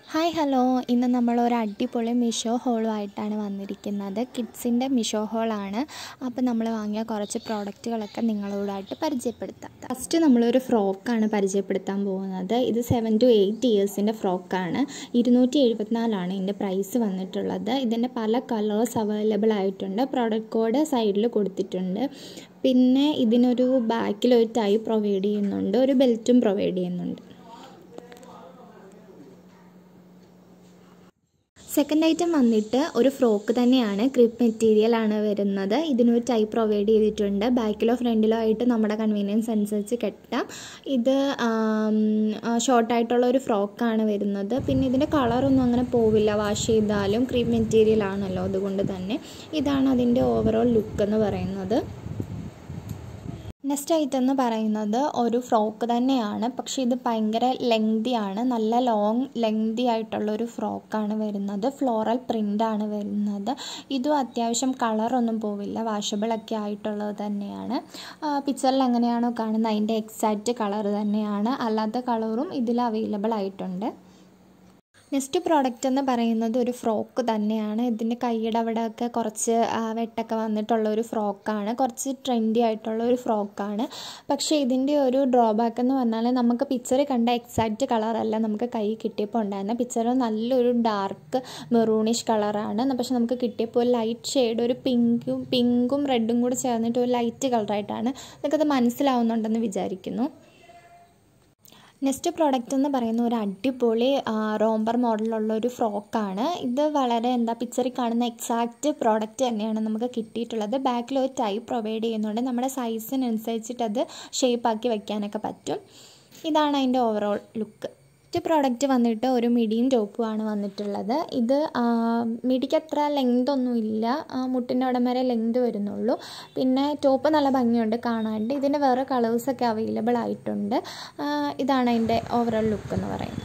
hi hello ഇന്ന് നമ്മൾ ഒരു അടിപൊളി മിഷോ ഹോളുമായിട്ടാണ് വന്നിരിക്കുന്നത് കിഡ്സിൻ്റെ മിഷോ ഹോളാണ് അപ്പോൾ നമ്മൾ വാങ്ങിയ കുറച്ച് പ്രോഡക്റ്റുകളൊക്കെ നിങ്ങളോടായിട്ട് പരിചയപ്പെടുത്താം ഫസ്റ്റ് നമ്മളൊരു ഫ്രോക്കാണ് പരിചയപ്പെടുത്താൻ പോകുന്നത് ഇത് സെവൻ ടു എയ്റ്റ് ഇയേഴ്സിൻ്റെ ഫ്രോക്കാണ് ഇരുന്നൂറ്റി എഴുപത്തിനാലാണ് ഇതിൻ്റെ പ്രൈസ് വന്നിട്ടുള്ളത് ഇതിൻ്റെ പല കളേഴ്സ് അവൈലബിൾ ആയിട്ടുണ്ട് പ്രോഡക്റ്റ് കോഡ് സൈഡിൽ കൊടുത്തിട്ടുണ്ട് പിന്നെ ഇതിനൊരു ബാക്കിൽ ഒരു ടൈ പ്രൊവൈഡ് ചെയ്യുന്നുണ്ട് ഒരു ബെൽറ്റും പ്രൊവൈഡ് ചെയ്യുന്നുണ്ട് സെക്കൻഡ് ഐറ്റം വന്നിട്ട് ഒരു ഫ്രോക്ക് തന്നെയാണ് ക്രിപ്പ് മെറ്റീരിയൽ ആണ് വരുന്നത് ഇതിനൊരു ടൈ പ്രൊവൈഡ് ചെയ്തിട്ടുണ്ട് ബാക്കിലോ ഫ്രണ്ടിലോ ആയിട്ട് നമ്മുടെ കൺവീനിയൻസ് അനുസരിച്ച് കെട്ടാം ഇത് ഷോർട്ടായിട്ടുള്ള ഒരു ഫ്രോക്കാണ് വരുന്നത് പിന്നെ ഇതിൻ്റെ കളറൊന്നും അങ്ങനെ പോവില്ല വാഷ് ചെയ്താലും ക്രീപ്പ് മെറ്റീരിയൽ ആണല്ലോ അതുകൊണ്ട് തന്നെ ഇതാണ് അതിൻ്റെ ഓവറോൾ ലുക്ക് എന്ന് പറയുന്നത് നെക്സ്റ്റ് ഐറ്റം എന്ന് പറയുന്നത് ഒരു ഫ്രോക്ക് തന്നെയാണ് പക്ഷേ ഇത് ഭയങ്കര ലെങ്തി ആണ് നല്ല ലോങ് ലെങ്തി ആയിട്ടുള്ള ഒരു ഫ്രോക്കാണ് വരുന്നത് ഫ്ലോറൽ പ്രിൻ്റ് ആണ് വരുന്നത് ഇതും അത്യാവശ്യം കളറൊന്നും പോവില്ല വാഷബിളൊക്കെ ആയിട്ടുള്ളത് തന്നെയാണ് പിക്ചറിൽ എങ്ങനെയാണോ കാണുന്നത് അതിൻ്റെ എക്സാക്റ്റ് കളർ തന്നെയാണ് അല്ലാത്ത കളറും ഇതിൽ അവൈലബിൾ ആയിട്ടുണ്ട് നെക്സ്റ്റ് പ്രോഡക്റ്റ് എന്ന് പറയുന്നത് ഒരു ഫ്രോക്ക് തന്നെയാണ് ഇതിൻ്റെ കൈയുടെ അവിടെയൊക്കെ കുറച്ച് വെട്ടൊക്കെ വന്നിട്ടുള്ള ഒരു ഫ്രോക്കാണ് കുറച്ച് ട്രെൻഡി ആയിട്ടുള്ള ഒരു ഫ്രോക്കാണ് പക്ഷേ ഇതിൻ്റെ ഒരു ഡ്രോബാക്ക് എന്ന് പറഞ്ഞാൽ നമുക്ക് പിക്ചറിൽ കണ്ട എക്സാക്റ്റ് കളറല്ല നമുക്ക് കൈ കിട്ടിയപ്പോൾ ഉണ്ടായിരുന്നത് പിക്ചറിൽ നല്ലൊരു ഡാർക്ക് മെറൂണിഷ് കളറാണ് പക്ഷെ നമുക്ക് കിട്ടിയപ്പോൾ ലൈറ്റ് ഷെയ്ഡ് ഒരു പിങ്കും പിങ്കും റെഡും കൂടി ചേർന്നിട്ട് ഒരു ലൈറ്റ് കളറായിട്ടാണ് നിങ്ങൾക്കത് മനസ്സിലാവുന്നുണ്ടെന്ന് വിചാരിക്കുന്നു നെക്സ്റ്റ് പ്രോഡക്റ്റ് എന്ന് പറയുന്ന ഒരു അടിപൊളി റോംബർ മോഡലുള്ള ഒരു ഫ്രോക്കാണ് ഇത് വളരെ എന്താ പിക്ചറിൽ കാണുന്ന എക്സാക്റ്റ് പ്രോഡക്റ്റ് തന്നെയാണ് നമുക്ക് കിട്ടിയിട്ടുള്ളത് ബാക്കിൽ ഒരു ടൈ പ്രൊവൈഡ് ചെയ്യുന്നുണ്ട് നമ്മുടെ സൈസിനനുസരിച്ചിട്ട് അത് ഷേപ്പാക്കി വെക്കാനൊക്കെ പറ്റും ഇതാണ് അതിൻ്റെ ഓവറോൾ ലുക്ക് ഫസ്റ്റ് പ്രോഡക്റ്റ് വന്നിട്ട് ഒരു മിഡിയും ടോപ്പുമാണ് വന്നിട്ടുള്ളത് ഇത് മിഡിക്ക് അത്ര ലെങ്ത് ഒന്നും ഇല്ല മുട്ടിൻ്റെ അവിടം വരെ ലെങ്ത് വരുന്നുള്ളൂ പിന്നെ ടോപ്പ് നല്ല ഭംഗിയുണ്ട് കാണാണ്ട് ഇതിൻ്റെ വേറെ കളേഴ്സൊക്കെ അവൈലബിൾ ആയിട്ടുണ്ട് ഇതാണ് അതിൻ്റെ ഓവറോൾ ലുക്ക് എന്ന് പറയുന്നത്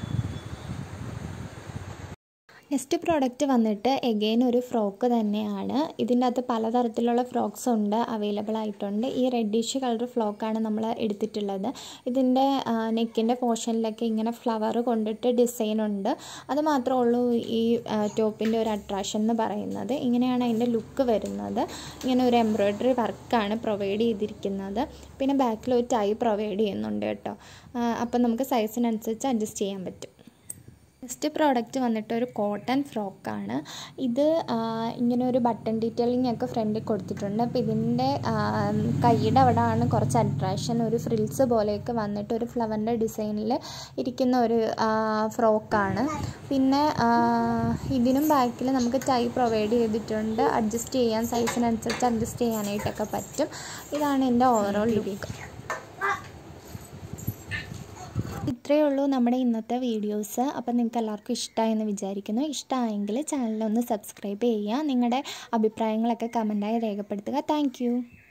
നെക്സ്റ്റ് പ്രോഡക്റ്റ് വന്നിട്ട് എഗെയിൻ ഒരു ഫ്രോക്ക് തന്നെയാണ് ഇതിൻ്റെ അകത്ത് പലതരത്തിലുള്ള ഫ്രോക്സ് ഉണ്ട് അവൈലബിൾ ആയിട്ടുണ്ട് ഈ റെഡിഷ് കളർ ഫ്രോക്കാണ് നമ്മൾ എടുത്തിട്ടുള്ളത് ഇതിൻ്റെ നെക്കിൻ്റെ പോർഷനിലൊക്കെ ഇങ്ങനെ ഫ്ലവർ കൊണ്ടിട്ട് ഡിസൈൻ ഉണ്ട് അത് മാത്രമേ ഉള്ളൂ ഈ ടോപ്പിൻ്റെ ഒരു അട്രാക്ഷൻ എന്ന് പറയുന്നത് ഇങ്ങനെയാണ് അതിൻ്റെ ലുക്ക് വരുന്നത് ഇങ്ങനെ ഒരു എംബ്രോയ്ഡറി വർക്കാണ് പ്രൊവൈഡ് ചെയ്തിരിക്കുന്നത് പിന്നെ ബാക്കിൽ ഒരു ടൈ പ്രൊവൈഡ് ചെയ്യുന്നുണ്ട് കേട്ടോ അപ്പം നമുക്ക് സൈസിനനുസരിച്ച് അഡ്ജസ്റ്റ് ചെയ്യാൻ പറ്റും നെക്സ്റ്റ് പ്രോഡക്റ്റ് വന്നിട്ട് ഒരു കോട്ടൺ ഫ്രോക്കാണ് ഇത് ഇങ്ങനെ ഒരു ബട്ടൺ ഡീറ്റെയിലിംഗ് ഒക്കെ ഫ്രണ്ടിൽ കൊടുത്തിട്ടുണ്ട് അപ്പോൾ ഇതിൻ്റെ കൈയുടെ അവിടെയാണ് കുറച്ച് അട്രാക്ഷൻ ഒരു ഫ്രിൽസ് പോലെയൊക്കെ വന്നിട്ട് ഒരു ഫ്ലവറിൻ്റെ ഡിസൈനിൽ ഇരിക്കുന്ന ഒരു ഫ്രോക്കാണ് പിന്നെ ഇതിനും ബാക്കിൽ നമുക്ക് ടൈ പ്രൊവൈഡ് ചെയ്തിട്ടുണ്ട് അഡ്ജസ്റ്റ് ചെയ്യാൻ സൈസിനനുസരിച്ച് അഡ്ജസ്റ്റ് ചെയ്യാനായിട്ടൊക്കെ പറ്റും ഇതാണ് എൻ്റെ ഓവറോൾ ലുക്ക് ഇത്രയേ ഉള്ളൂ നമ്മുടെ ഇന്നത്തെ വീഡിയോസ് അപ്പം നിങ്ങൾക്ക് എല്ലാവർക്കും ഇഷ്ടമായെന്ന് വിചാരിക്കുന്നു ഇഷ്ടമായെങ്കിൽ ചാനലൊന്ന് സബ്സ്ക്രൈബ് ചെയ്യുക നിങ്ങളുടെ അഭിപ്രായങ്ങളൊക്കെ കമൻറ്റായി രേഖപ്പെടുത്തുക താങ്ക്